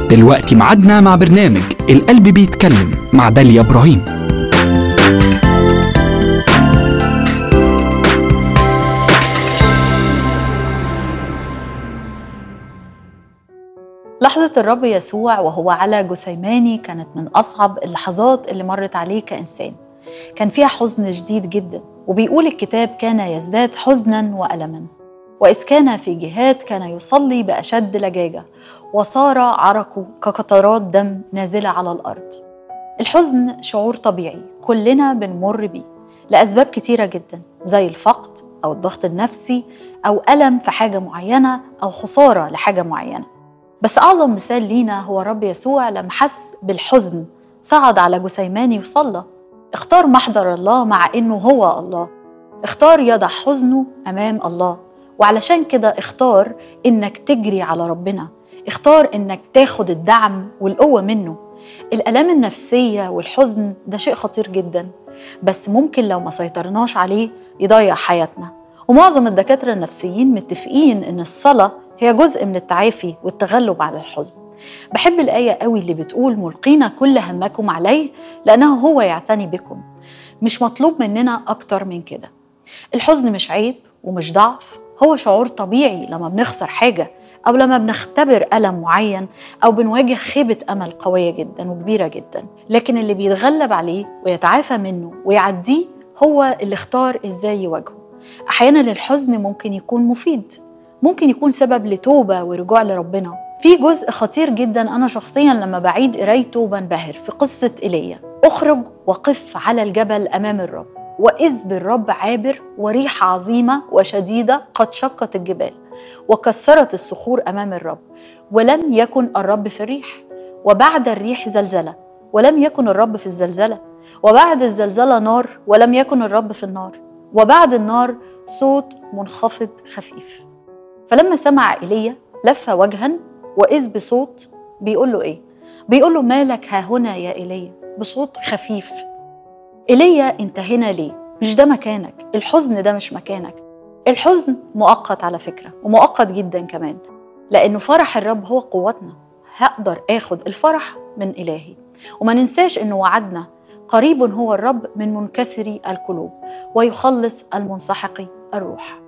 دلوقتي ميعادنا مع برنامج القلب بيتكلم مع داليا إبراهيم لحظة الرب يسوع وهو على جثيماني كانت من أصعب اللحظات اللي مرت عليه كإنسان كان فيها حزن شديد جدا وبيقول الكتاب كان يزداد حزنا وألما وإذ كان في جهات كان يصلي بأشد لجاجة وصار عرقه كقطرات دم نازلة على الأرض الحزن شعور طبيعي كلنا بنمر بيه لأسباب كتيرة جدا زي الفقد أو الضغط النفسي أو ألم في حاجة معينة أو خسارة لحاجة معينة بس أعظم مثال لينا هو الرب يسوع لما حس بالحزن صعد على جثيماني وصلى اختار محضر الله مع إنه هو الله اختار يضع حزنه أمام الله وعلشان كده اختار إنك تجري على ربنا اختار إنك تاخد الدعم والقوة منه الآلام النفسية والحزن ده شيء خطير جدا بس ممكن لو ما سيطرناش عليه يضيع حياتنا ومعظم الدكاترة النفسيين متفقين إن الصلاة هي جزء من التعافي والتغلب على الحزن بحب الآية قوي اللي بتقول ملقين كل همكم عليه لأنه هو يعتني بكم مش مطلوب مننا أكتر من كده الحزن مش عيب ومش ضعف هو شعور طبيعي لما بنخسر حاجة أو لما بنختبر ألم معين أو بنواجه خيبة أمل قوية جدا وكبيرة جدا لكن اللي بيتغلب عليه ويتعافى منه ويعديه هو اللي اختار إزاي يواجهه أحيانا الحزن ممكن يكون مفيد ممكن يكون سبب لتوبة ورجوع لربنا في جزء خطير جدا أنا شخصيا لما بعيد قرايته بنبهر في قصة إيليا أخرج وقف على الجبل أمام الرب وإذ بالرب عابر وريح عظيمة وشديدة قد شقت الجبال وكسرت الصخور أمام الرب ولم يكن الرب في الريح وبعد الريح زلزلة ولم يكن الرب في الزلزلة وبعد الزلزلة نار ولم يكن الرب في النار وبعد النار صوت منخفض خفيف فلما سمع ايليا لف وجها واذ بصوت بيقول له ايه بيقول له مالك ها هنا يا ايليا بصوت خفيف ايليا انت هنا ليه مش ده مكانك الحزن ده مش مكانك الحزن مؤقت على فكره ومؤقت جدا كمان لانه فرح الرب هو قوتنا هقدر اخد الفرح من الهي وما ننساش انه وعدنا قريب هو الرب من منكسري القلوب ويخلص المنسحق الروح